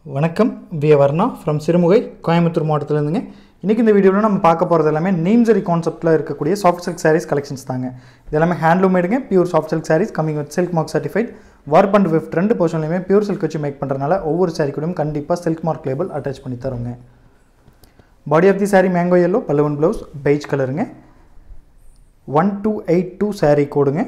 வணக்கம் V Varna from Sirumugai Coimbatore மாவட்டத்திலேருந்துங்க இன்றைக்கி இந்த வீடியோவில் நம்ம பார்க்க போகிறது எல்லாமே நீம்சரி கான்செப்ட்டில் இருக்கக்கூடிய சாஃப்ட் சில்க் சாரீஸ் கலெக்ஷன்ஸ் தாங்க இது எல்லாமே ஹேண்ட்லூமேடுங்க pure soft silk saris coming with silk mark certified warp and weft ரெண்டு போர்ஷன்லையுமே பியூர் சில்க் வச்சு மேக் பண்ணுறதுனால ஒவ்வொரு சாரீ கூடயும் கண்டிப்பாக சில்க் மார்க் லேபிள் அட்டாச் பண்ணி தருங்க body of the sari mango yellow பல்லுவன் ப்ளவுஸ் பெய்ஜ் கலருங்க one two eight two sari கோடுங்க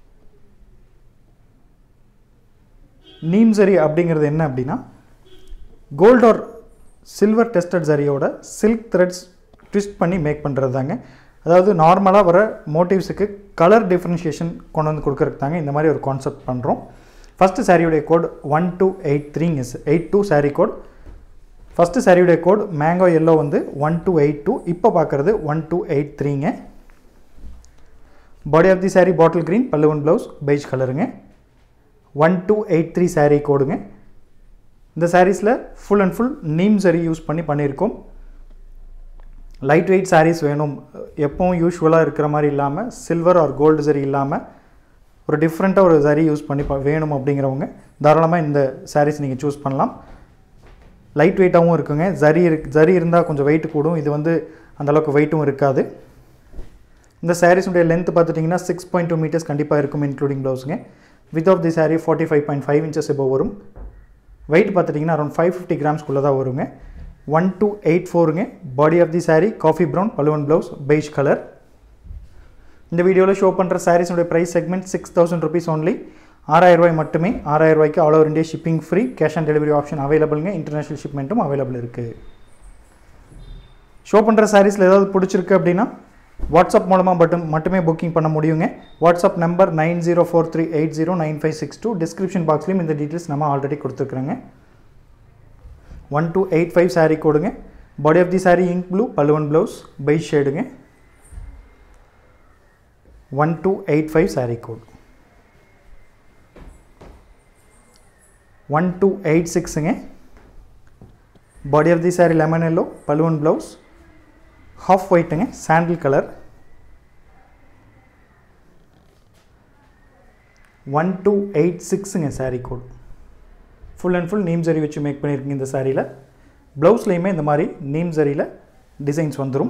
நீம் சரி அப்படிங்கிறது என்ன அப்படின்னா கோல்ட் ஆர் சில்வர் டெஸ்டட் சரியோட சில்க் த்ரெட்ஸ் ட்விஸ்ட் பண்ணி மேக் பண்ணுறது தாங்க அதாவது நார்மலாக வர மோட்டிவ்ஸுக்கு கலர் டிஃப்ரென்ஷியேஷன் கொண்டு வந்து கொடுக்கறதுக்கு தாங்க இந்த மாதிரி ஒரு கான்செப்ட் பண்ணுறோம் ஃபஸ்ட்டு சாரியுடைய கோட் ஒன் டூ எயிட் த்ரீங்க eight two sari code first சாரியுடைய கோட் மேங்கோ எல்லோ வந்து ஒன் டூ எயிட் டூ இப்போ பார்க்குறது ஒன் டூ எயிட் த்ரீங்க body of the sari bottle green பல்லுவன் ப்ளவுஸ் பெய்ஜ் கலருங்க one two eight three sari கோடுங்க இந்த சாரீஸில் ஃபுல் அண்ட் ஃபுல் நீம் சரி யூஸ் பண்ணி பண்ணியிருக்கோம் லைட் வெயிட் சாரீஸ் வேணும் எப்பவும் யூஸ்வலாக இருக்கிற மாதிரி இல்லாமல் சில்வர் ஆர் கோல்டு சரி இல்லாமல் ஒரு டிஃப்ரெண்ட்டாக ஒரு சரி யூஸ் பண்ணி ப- வேணும் அப்படிங்கிறவங்க தாராளமாக இந்த சாரீஸ் நீங்கள் சூஸ் பண்ணலாம் லைட் வெயிட்டாகவும் இருக்குங்க ஜரி இருக்கு ஜரி இருந்தால் கொஞ்சம் வெயிட் கூடும் இது வந்து அந்த அளவுக்கு வெயிட்டும் இருக்காது இந்த சாரீஸுடைய லென்த் பார்த்துட்டிங்கன்னா சிக்ஸ் பாயிண்ட் டூ மீட்டர்ஸ் கண்டிப்பாக இருக்கும் இன்க்ளூடிங் ப்ளவுஸுங்க with of the saree forty five point five inches எபோ வரும் வெயிட் பார்த்துட்டிங்கன்னா அரௌண்ட் ஃபைவ் ஃபிஃப்டி கிராம்ஸ்குள்ளே தான் வருங்க ஒன் டூ எயிட் ஃபோருங்க body of the saree coffee brown பலுவன் ப்ளவுஸ் பெய்ஜ் கலர் இந்த வீடியோவில் ஷோ பண்ணுற சாரீஸுடைய price segment six thousand rupees only ஆறாயிரம் ரூபாய் மட்டுமே ஆறாயிரம் ரூபாய்க்கு all over India shipping free cash on delivery option அவைலபிளுங்க இன்டர்நேஷனல் ஷிப்மெண்ட்டும் அவைலபிள் இருக்குது ஷோ பண்ணுற சாரீஸில் ஏதாவது பிடிச்சிருக்கு அப்படின்னா வாட்ஸ்அப் மூலமாக மட்டும் மட்டுமே புக்கிங் பண்ண முடியுங்க WhatsApp number nine zero four three eight zero nine five six two description பாக்ஸ்லேயும் இந்த டீட்டெயில்ஸ் நம்ம ஆல்ரெடி கொடுத்துருக்குறோங்க one two eight five saree கோடுங்க body of the saree ink blue பல்லுவன் ப்ளவுஸ் பை ஷேடுங்க one two eight five saree code one two eight சிக்ஸுங்க body of the saree lemon yellow பல்லுவன் ப்ளவுஸ் ஹாஃப் ஒயிட்டுங்க sandal colour one two eight சிக்ஸுங்க saree code full and full neem சரி வச்சு make பண்ணியிருக்கீங்க இந்த சாரியில் ப்ளவுஸ்லேயுமே இந்த மாதிரி நீம் சரியில் டிசைன்ஸ் வந்துடும்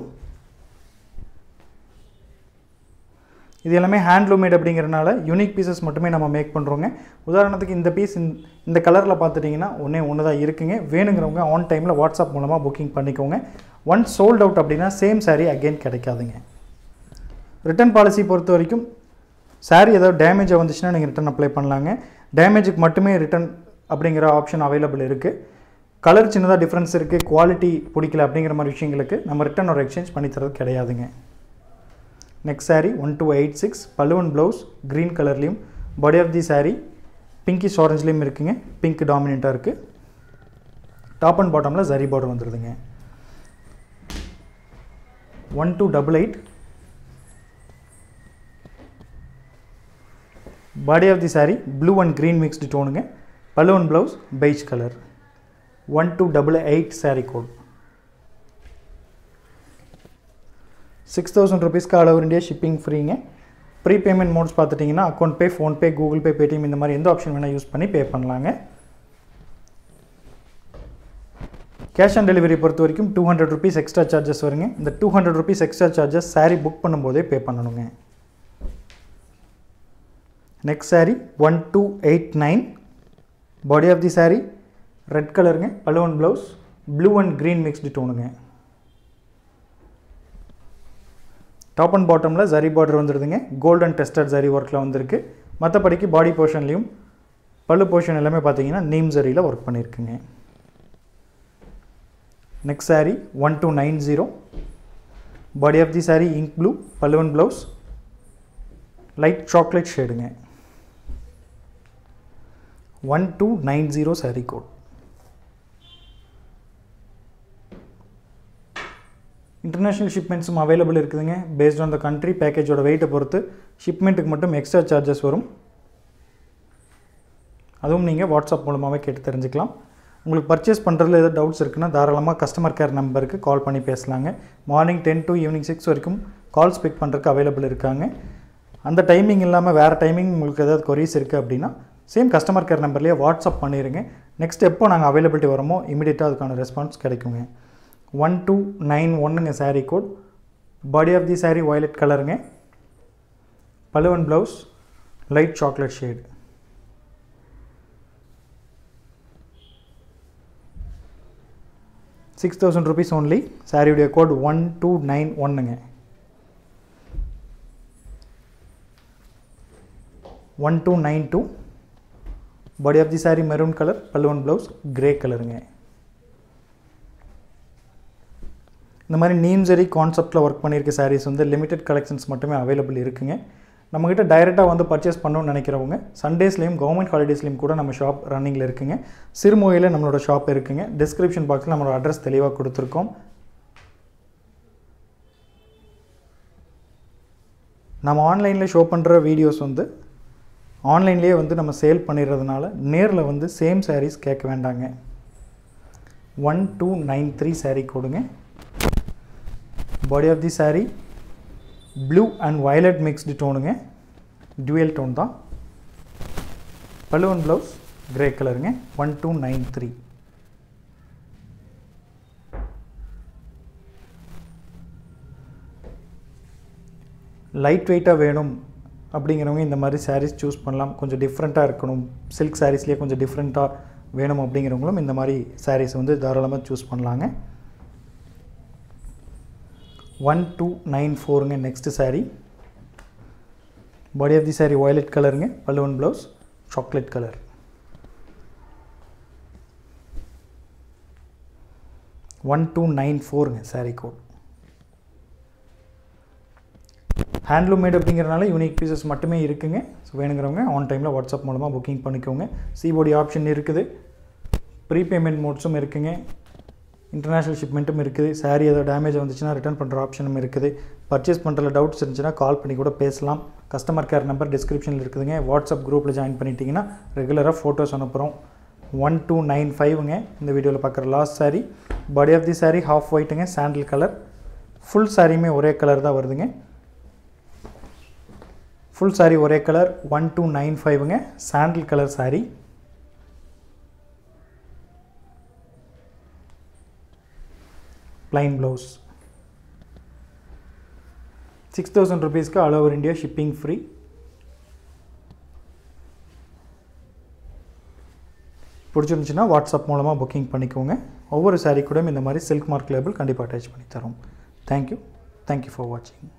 இது எல்லாமே ஹேண்ட்லூமேட் அப்படிங்கிறனால யூனிக் பீசஸ் மட்டுமே நம்ம மேக் பண்ணுறோங்க உதாரணத்துக்கு இந்த பீஸ் இந்த கலரில் பார்த்துட்டிங்கன்னா ஒன்றே ஒன்று தான் இருக்குங்க வேணுங்கிறவங்க ஆன் டைமில் வாட்ஸ்அப் மூலமாக புக்கிங் பண்ணிக்கோங்க ஒன்ஸ் சோல்ட் அவுட் அப்படின்னா சேம் saree அகைன் கிடைக்காதுங்க ரிட்டர்ன் பாலிசி பொறுத்த வரைக்கும் saree ஏதாவது டேமேஜாக வந்துச்சுன்னா நீங்கள் ரிட்டர்ன் அப்ளை பண்ணலாங்க டேமேஜுக்கு மட்டுமே ரிட்டர்ன் அப்படிங்கிற ஆப்ஷன் அவைலபிள் இருக்குது கலர் சின்னதாக டிஃப்ரென்ஸ் இருக்குது குவாலிட்டி பிடிக்கல அப்படிங்கிற மாதிரி விஷயங்களுக்கு நம்ம ரிட்டர்ன் ஒரு எக்ஸ்சேஞ்ச் பண்ணி தரது கிடையாதுங்க next saree one two eight six பல்லுவன் ப்ளவுஸ் க்ரீன் கலர்லேயும் body of the saree pinkish ஆரஞ்சுலேயும் இருக்குங்க பிங்க் டாமினண்ட்டாக இருக்குது டாப் அண்ட் பாட்டமில் ஜரி பார்டர் வந்துடுதுங்க one two double eight body of the saree blue and green mixed டோனுங்க பல்லுவன் blouse beige colour one two double eight saree code six thousand ருபீஸ்க்கு all over India shipping ஃப்ரீங்க prepayment modes பார்த்துட்டிங்கன்னா account pay PhonePe Google பே Paytm இந்த மாதிரி எந்த option வேணால் use பண்ணி பே பண்ணலாங்க கேஷ் ஆன் டெலிவரி பொறுத்த வரைக்கும் two hundred rupees extra charges வருங்க இந்த two hundred rupees extra charges saree book பண்ணும்போதே பே பண்ணணுங்க next saree one two eight nine body of the saree red கலருங்க பலுவன் blouse blue and green mixed டோனுங்க top and பாட்டமில் zari border வந்துடுதுங்க golden tested zari ஒர்க்கில் வந்திருக்கு மற்றபடிக்கு பாடி போர்ஷன்லேயும் பல்லு போர்ஷன் எல்லாமே பார்த்தீங்கன்னா நீம் ஜரியில் ஒர்க் பண்ணியிருக்குங்க next saree one two nine zero body of the saree ink blue பல்லுவன் ப்ளவுஸ் லைட் சாக்லேட் ஷேடுங்க one two nine zero saree code international ஷிப்மெண்ட்ஸும் அவைலபிள் இருக்குதுங்க பேஸ்ட் ஆன் த கண்ட்ரி பேக்கேஜோட வெயிட்டை பொறுத்து ஷிப்மெண்ட்டுக்கு மட்டும் எக்ஸ்ட்ரா சார்ஜஸ் வரும் அதுவும் நீங்கள் வாட்ஸ்அப் மூலமாகவே கேட்டு தெரிஞ்சுக்கலாம் உங்களுக்கு பர்ச்சேஸ் பண்ணுறதுல ஏதாவது டவுட்ஸ் இருக்குன்னா தாராளமாக கஸ்டமர் கேர் நம்பருக்கு கால் பண்ணி பேசலாங்க morning ten to evening six வரைக்கும் கால்ஸ் பிக் பண்ணுறதுக்கு அவைலபிள் இருக்காங்க அந்த டைமிங் இல்லாமல் வேறு டைமிங் உங்களுக்கு ஏதாவது கொரீஸ் இருக்குது அப்படின்னா சேம் கஸ்டமர் கேர் நம்பர்லேயே வாட்ஸ்அப் பண்ணிடுங்க நெக்ஸ்ட் எப்போ நாங்கள் அவைலபிலிட்டி வரோமோ இமீடியட்டாக அதுக்கான ரெஸ்பான்ஸ் கிடைக்குங்க ஒன் டூ நைன் ஒன்றுங்க saree code body of the saree violet கலருங்க பலுவன் blouse light chocolate shade six thousand rupees only சாரியுடைய கோட் ஒன் டூ நைன் ஒன்னுங்க one two nine two body of the sari maroon colour பல்லுவன் blouse grey கலருங்க இந்த மாதிரி நீம் சரி கான்செப்டில் ஒர்க் பண்ணியிருக்க சாரீஸ் வந்து லிமிடெட் கலெக்ஷன்ஸ் மட்டுமே அவைலபிள் இருக்குங்க நம்மக்கிட்ட டைரெக்டாக வந்து பர்ச்சேஸ் பண்ணணும்னு நினைக்கிறவங்க சண்டேஸ்லேயும் கவர்மெண்ட் ஹாலிடேஸ்லேயும் கூட நம்ம ஷாப் ரன்னிங்கில் இருக்குங்க சிறுமொழியில் நம்மளோட ஷாப் இருக்குங்க டிஸ்கிரிப்ஷன் பாக்ஸில் நம்மளோட அட்ரஸ் தெளிவாக கொடுத்துருக்கோம் நம்ம ஆன்லைனில் ஷோ பண்ணுற வீடியோஸ் வந்து ஆன்லைன்லேயே வந்து நம்ம சேல் பண்ணிடுறதுனால நேரில் வந்து சேம் சாரீஸ் கேட்க வேண்டாங்க one two nine three sari கொடுங்க body of the sari blue and violet mixed டோனுங்க டுவெல் டோன் தான் பல்லுவன் ப்ளவுஸ் கிரே கலருங்க one two nine three light வெயிட்டாக வேணும் அப்படிங்கிறவங்க இந்த மாதிரி சாரீஸ் சூஸ் பண்ணலாம் கொஞ்சம் டிஃப்ரெண்ட்டாக இருக்கணும் சில்க் சாரீஸ்லேயே கொஞ்சம் டிஃப்ரெண்ட்டாக வேணும் அப்படிங்கிறவங்களும் இந்த மாதிரி சாரீஸ் வந்து தாராளமாக சூஸ் பண்ணலாங்க ஒன் டூ நைன் ஃபோருங்க next sari body of the sari violet கலருங்க பல்லுவன் blouse chocolate colour one two nine ஃபோருங்க சாரீ கோட் ஹேண்ட்லூம் மேட் அப்படிங்கிறனால யூனிக் பீசஸ் மட்டுமே இருக்குங்க ஸோ வேணுங்கிறவங்க ஆன் டைமில் வாட்ஸ்அப் மூலமாக புக்கிங் பண்ணிக்கோங்க சிபோடி ஆப்ஷன் இருக்குது ப்ரீபேமெண்ட் மோட்ஸும் இருக்குங்க இன்டர்நேஷ்னல் ஷிப்மெண்ட்டும் இருக்குது சாரீ ஏதாவது டேமேஜ் வந்துச்சுன்னா ரிட்டர்ன் பண்ணுற ஆப்ஷனும் இருக்குது பர்ச்சேஸ் பண்ணுறதுல டவுட்ஸ் இருந்துச்சுன்னா கால் பண்ணி கூட பேசலாம் கஸ்டமர் கேர் நம்பர் டிஸ்கிரிப்ஷனில் இருக்குதுங்க வாட்ஸ்அப் குரூப்பில் ஜாயின் பண்ணிட்டீங்கன்னா ரெகுலராக ஃபோட்டோஸ் அனுப்புகிறோம் ஒன் டூ நைன் ஃபைவ்ங்க இந்த வீடியோவில் பார்க்குற last sari body of the sari half ஒயிட்டுங்க சாண்டில் கலர் ஃபுல் சாரியுமே ஒரே கலர் தான் வருதுங்க ஃபுல் சாரீ ஒரே கலர் ஒன் டூ நைன் ஃபைவ்ங்க sandal colour sari plain blouse six thousand ருபீஸ்க்கு all over India shipping free பிடிச்சிருந்துச்சுன்னா வாட்ஸ்அப் மூலமாக புக்கிங் பண்ணிக்கோங்க ஒவ்வொரு சாரீ கூட இந்த மாதிரி சில்க் மார்க் லேபிள் கண்டிப்பாக அட்டாச் பண்ணி தரோம் தேங்க்யூ தேங்க்யூ ஃபார் வாட்சிங்